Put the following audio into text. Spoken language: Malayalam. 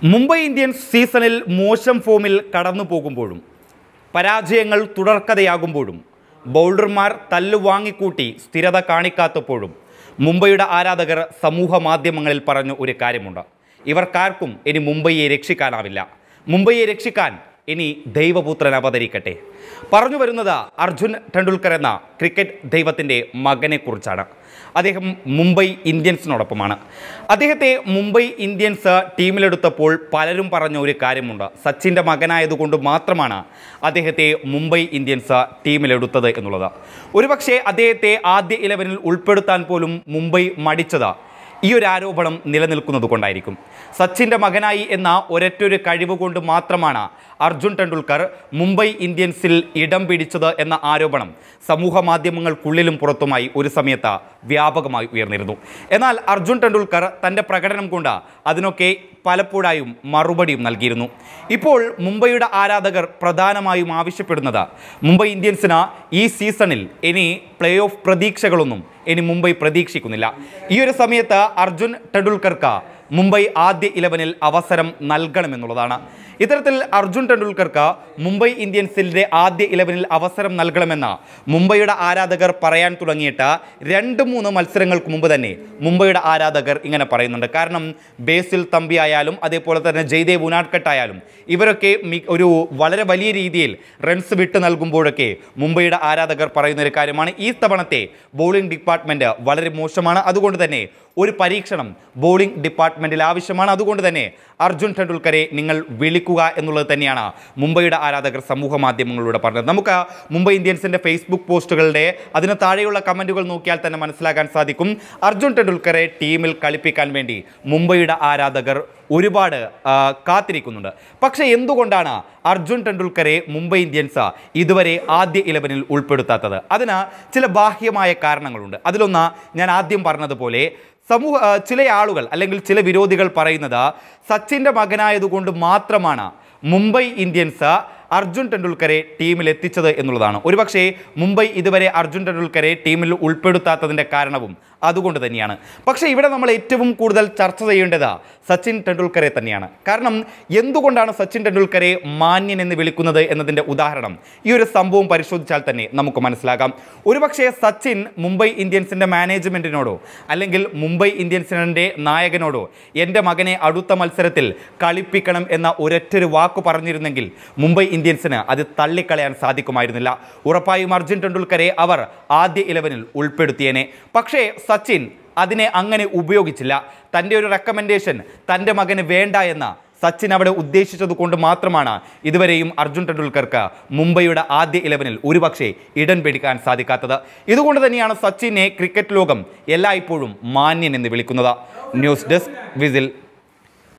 മുംബൈ ഇന്ത്യൻസ് സീസണിൽ മോശം ഫോമിൽ കടന്നു പോകുമ്പോഴും പരാജയങ്ങൾ തുടർക്കഥയാകുമ്പോഴും ബൗളർമാർ തല്ലു വാങ്ങിക്കൂട്ടി സ്ഥിരത കാണിക്കാത്തപ്പോഴും മുംബൈയുടെ ആരാധകർ സമൂഹ മാധ്യമങ്ങളിൽ പറഞ്ഞ ഒരു കാര്യമുണ്ട് ഇവർക്കാർക്കും ഇനി മുംബൈയെ രക്ഷിക്കാനാവില്ല മുംബൈയെ രക്ഷിക്കാൻ ഇനി ദൈവപുത്രൻ അവതരിക്കട്ടെ പറഞ്ഞു വരുന്നത് അർജുൻ ടെണ്ടുൽക്കർ എന്ന ക്രിക്കറ്റ് ദൈവത്തിൻ്റെ മകനെക്കുറിച്ചാണ് അദ്ദേഹം മുംബൈ ഇന്ത്യൻസിനോടൊപ്പമാണ് അദ്ദേഹത്തെ മുംബൈ ഇന്ത്യൻസ് ടീമിലെടുത്തപ്പോൾ പലരും പറഞ്ഞ ഒരു കാര്യമുണ്ട് സച്ചിൻ്റെ മകനായതുകൊണ്ട് മാത്രമാണ് അദ്ദേഹത്തെ മുംബൈ ഇന്ത്യൻസ് ടീമിലെടുത്തത് എന്നുള്ളത് ഒരുപക്ഷെ അദ്ദേഹത്തെ ആദ്യ ഇലവനിൽ ഉൾപ്പെടുത്താൻ പോലും മുംബൈ മടിച്ചത് ഈ ഒരു ആരോപണം നിലനിൽക്കുന്നത് കൊണ്ടായിരിക്കും സച്ചിൻ്റെ മകനായി എന്ന ഒരൊറ്റൊരു കഴിവ് കൊണ്ട് മാത്രമാണ് അർജുൻ ടെണ്ടുൽക്കർ മുംബൈ ഇന്ത്യൻസിൽ ഇടം പിടിച്ചത് എന്ന ആരോപണം സമൂഹ മാധ്യമങ്ങൾക്കുള്ളിലും പുറത്തുമായി ഒരു സമയത്ത് വ്യാപകമായി ഉയർന്നിരുന്നു എന്നാൽ അർജുൻ ടെണ്ടുൽക്കർ തൻ്റെ പ്രകടനം കൊണ്ട് അതിനൊക്കെ പലപ്പോഴായും മറുപടിയും നൽകിയിരുന്നു ഇപ്പോൾ മുംബൈയുടെ ആരാധകർ പ്രധാനമായും ആവശ്യപ്പെടുന്നത് മുംബൈ ഇന്ത്യൻസിന് ഈ സീസണിൽ ഇനി പ്ലേ ഓഫ് പ്രതീക്ഷകളൊന്നും ഇനി മുംബൈ പ്രതീക്ഷിക്കുന്നില്ല ഈ ഒരു സമയത്ത് അർജുൻ ടെണ്ടുൽക്കർക്ക് മുംബൈ ആദ്യ ഇലവനിൽ അവസരം നൽകണമെന്നുള്ളതാണ് ഇത്തരത്തിൽ അർജുൻ ടെണ്ടുൽക്കർക്ക് മുംബൈ ഇന്ത്യൻസിൻ്റെ ആദ്യ ഇലവനിൽ അവസരം നൽകണമെന്ന് മുംബൈയുടെ ആരാധകർ പറയാൻ തുടങ്ങിയിട്ട് രണ്ട് മൂന്ന് മത്സരങ്ങൾക്ക് മുമ്പ് തന്നെ മുംബൈയുടെ ആരാധകർ ഇങ്ങനെ പറയുന്നുണ്ട് കാരണം ബേസിൽ തമ്പി ആയാലും അതേപോലെ തന്നെ ജയ്ദേവ് ഉനാട്കട്ട് ആയാലും ഇവരൊക്കെ മി- ഒരു വളരെ വലിയ രീതിയിൽ റൺസ് വിട്ട് നൽകുമ്പോഴൊക്കെ മുംബൈയുടെ ആരാധകർ പറയുന്ന ഒരു കാര്യമാണ് ഈ തവണത്തെ ബോളിംഗ് ഡിപ്പാർട്ട്മെൻറ്റ് വളരെ മോശമാണ് അതുകൊണ്ട് തന്നെ ഒരു പരീക്ഷണം ബോളിംഗ് ഡിപ്പാർട്ട്മെൻറ്റിൽ ആവശ്യമാണ് അതുകൊണ്ട് തന്നെ അർജുൻ ടെണ്ടുൽക്കറെ നിങ്ങൾ വിളിക്കുക എന്നുള്ളത് തന്നെയാണ് മുംബൈയുടെ ആരാധകർ സമൂഹ മാധ്യമങ്ങളിലൂടെ പറഞ്ഞത് നമുക്ക് മുംബൈ ഇന്ത്യൻസിൻ്റെ ഫേസ്ബുക്ക് പോസ്റ്റുകളുടെ അതിന് താഴെയുള്ള കമൻറ്റുകൾ നോക്കിയാൽ തന്നെ മനസ്സിലാക്കാൻ സാധിക്കും അർജുൻ ടെണ്ടുൽക്കറെ ടീമിൽ കളിപ്പിക്കാൻ വേണ്ടി മുംബൈയുടെ ആരാധകർ ഒരുപാട് ആ, കാത്തിരിക്കുന്നുണ്ട് പക്ഷേ എന്തുകൊണ്ടാണ് അർജുൻ ടെണ്ടുൽക്കറെ മുംബൈ ഇന്ത്യൻസ് ഇതുവരെ ആദ്യ ഇലവനിൽ ഉൾപ്പെടുത്താത്തത് അതിന് ചില ബാഹ്യമായ കാരണങ്ങളുണ്ട് അതിലൊന്ന് ഞാൻ ആദ്യം പറഞ്ഞതുപോലെ സമൂഹ ആ, ചില ആളുകൾ അല്ലെങ്കിൽ ചില വിരോധികൾ പറയുന്നത് സച്ചിൻ്റെ മകനായതുകൊണ്ട് മാത്രമാണ് മുംബൈ ഇന്ത്യൻസ് അർജുൻ ടെണ്ടുൽക്കറെ ടീമിൽ എത്തിച്ചത് എന്നുള്ളതാണ് ഒരുപക്ഷേ മുംബൈ ഇതുവരെ അർജുൻ ടെണ്ടുൽക്കറെ ടീമിൽ ഉൾപ്പെടുത്താത്തതിൻ്റെ കാരണവും അതുകൊണ്ട് തന്നെയാണ് പക്ഷേ ഇവിടെ നമ്മൾ ഏറ്റവും കൂടുതൽ ചർച്ച ചെയ്യേണ്ടത് സച്ചിൻ ടെണ്ടുൽക്കറെ തന്നെയാണ് കാരണം എന്തുകൊണ്ടാണ് സച്ചിൻ ടെണ്ടുൽക്കറെ മാന്യൻ എന്ന് വിളിക്കുന്നത് എന്നതിൻ്റെ ഉദാഹരണം ഈ ഒരു സംഭവം പരിശോധിച്ചാൽ തന്നെ നമുക്ക് മനസ്സിലാക്കാം ഒരുപക്ഷേ സച്ചിൻ മുംബൈ ഇന്ത്യൻസിൻ്റെ മാനേജ്മെൻറ്റിനോടോ അല്ലെങ്കിൽ മുംബൈ ഇന്ത്യൻസിൻ്റെ നായകനോടോ എൻ്റെ മകനെ അടുത്ത മത്സരത്തിൽ കളിപ്പിക്കണം എന്ന ഒരൊറ്റൊരു വാക്ക് പറഞ്ഞിരുന്നെങ്കിൽ മുംബൈ ഇന്ത്യൻസിന് അത് തള്ളിക്കളയാൻ സാധിക്കുമായിരുന്നില്ല ഉറപ്പായും അർജുൻ ടെണ്ടുൽക്കറെ അവർ ആദ്യ ഇലവനിൽ ഉൾപ്പെടുത്തിയേനെ പക്ഷേ സച്ചിൻ അതിനെ അങ്ങനെ ഉപയോഗിച്ചില്ല തൻ്റെ ഒരു റെക്കമെൻഡേഷൻ തൻ്റെ മകന് വേണ്ട എന്ന സച്ചിൻ അവിടെ ഉദ്ദേശിച്ചത് കൊണ്ട് മാത്രമാണ് ഇതുവരെയും അർജുൻ ടെണ്ടുൽക്കർക്ക് മുംബൈയുടെ ആദ്യ ഇലവനിൽ ഒരുപക്ഷെ ഇടം പിടിക്കാൻ സാധിക്കാത്തത് ഇതുകൊണ്ട് തന്നെയാണ് സച്ചിനെ ക്രിക്കറ്റ് ലോകം എല്ലായ്പ്പോഴും മാന്യൻ എന്ന് വിളിക്കുന്നത് ന്യൂസ് ഡെസ്ക് വിസിൽ